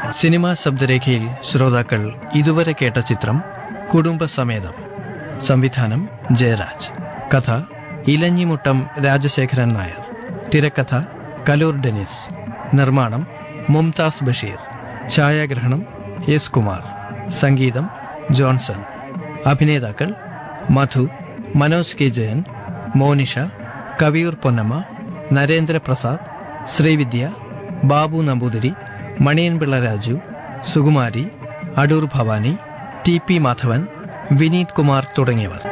cinema ശബ്ദരേഖയിൽ ശ്രോതാക്കൾ ഇതുവരെ കേട്ട ചിത്രം കുടുംബസമേതം സംവിധാനം ജയരാജ് കഥ ഇലഞ്ഞിമുട്ടം രാജശേഖരൻ നായർ തിരക്കഥ കലൂർ ഡെനിസ് നിർമ്മാണം മുംതാസ് ബഷീർ ഛായാഗ്രഹണം എസ് കുമാർ സംഗീതം ജോൺസൺ അഭിനേതാക്കൾ Madhu Manoj K Jayan Monisha Kaviyoor Ponnamma Narendraprasad Srividya Babu Namboothiri Maniyanpilla Raju Sukumari Adoor Bhavani T P Madhavan Vineeth Kumar തുടങ്ങിയവർ